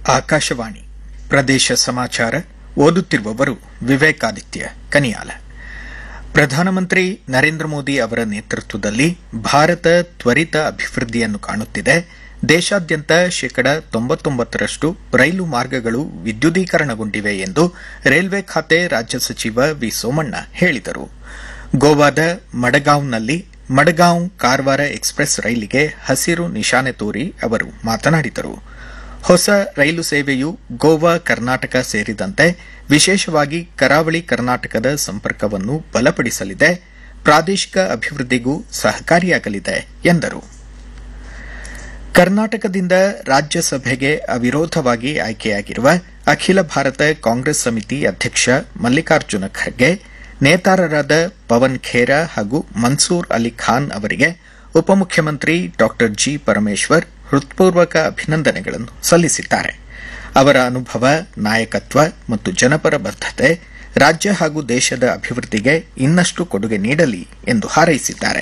ಆಕಾಶವಾಣಿ ಪ್ರದೇಶ ಸಮಾಚಾರ ಓದುತ್ತಿರುವವರು ವಿವೇಕಾದಿತ್ಯ ಕನಿಯಾಲ ಪ್ರಧಾನಮಂತ್ರಿ ನರೇಂದ್ರ ಮೋದಿ ಅವರ ನೇತೃತ್ವದಲ್ಲಿ ಭಾರತ ತ್ವರಿತ ಅಭಿವೃದ್ಧಿಯನ್ನು ಕಾಣುತ್ತಿದೆ ದೇಶಾದ್ಯಂತ ಶೇಕಡ ತೊಂಬತ್ತೊಂಬತ್ತರಷ್ಟು ರೈಲು ಮಾರ್ಗಗಳು ವಿದ್ಯುದೀಕರಣಗೊಂಡಿವೆ ಎಂದು ರೈಲ್ವೆ ಖಾತೆ ರಾಜ್ಯ ಸಚಿವ ವಿ ಸೋಮಣ್ಣ ಹೇಳಿದರು ಗೋವಾದ ಮಡಗಾಂವ್ನಲ್ಲಿ ಮಡಗಾಂವ್ ಕಾರವಾರ ಎಕ್ಸ್ಪ್ರೆಸ್ ರೈಲಿಗೆ ಹಸಿರು ನಿಶಾನೆ ತೋರಿ ಅವರು ಮಾತನಾಡಿದರು ಹೊಸ ರೈಲು ಸೇವೆಯು ಗೋವಾ ಕರ್ನಾಟಕ ಸೇರಿದಂತೆ ವಿಶೇಷವಾಗಿ ಕರಾವಳಿ ಕರ್ನಾಟಕದ ಸಂಪರ್ಕವನ್ನು ಬಲಪಡಿಸಲಿದೆ ಪ್ರಾದೇಶಿಕ ಅಭಿವೃದ್ಧಿಗೂ ಸಹಕಾರಿಯಾಗಲಿದೆ ಎಂದರು ಕರ್ನಾಟಕದಿಂದ ರಾಜ್ಯಸಭೆಗೆ ಅವಿರೋಧವಾಗಿ ಆಯ್ಕೆಯಾಗಿರುವ ಅಖಿಲ ಭಾರತ ಕಾಂಗ್ರೆಸ್ ಸಮಿತಿ ಅಧ್ಯಕ್ಷ ಮಲ್ಲಿಕಾರ್ಜುನ ಖರ್ಗೆ ನೇತಾರರಾದ ಪವನ್ ಖೇರಾ ಹಾಗೂ ಮನ್ಸೂರ್ ಅಲಿ ಖಾನ್ ಅವರಿಗೆ ಉಪಮುಖ್ಯಮಂತ್ರಿ ಡಾ ಜಿ ಪರಮೇಶ್ವರ್ ಹೃತ್ಪೂರ್ವಕ ಅಭಿನಂದನೆಗಳನ್ನು ಸಲ್ಲಿಸಿದ್ದಾರೆ ಅವರ ಅನುಭವ ನಾಯಕತ್ವ ಮತ್ತು ಜನಪರ ಬದ್ದತೆ ರಾಜ್ಯ ಹಾಗೂ ದೇಶದ ಅಭಿವೃದ್ಧಿಗೆ ಇನ್ನಷ್ಟು ಕೊಡುಗೆ ನೀಡಲಿ ಎಂದು ಹಾರೈಸಿದ್ದಾರೆ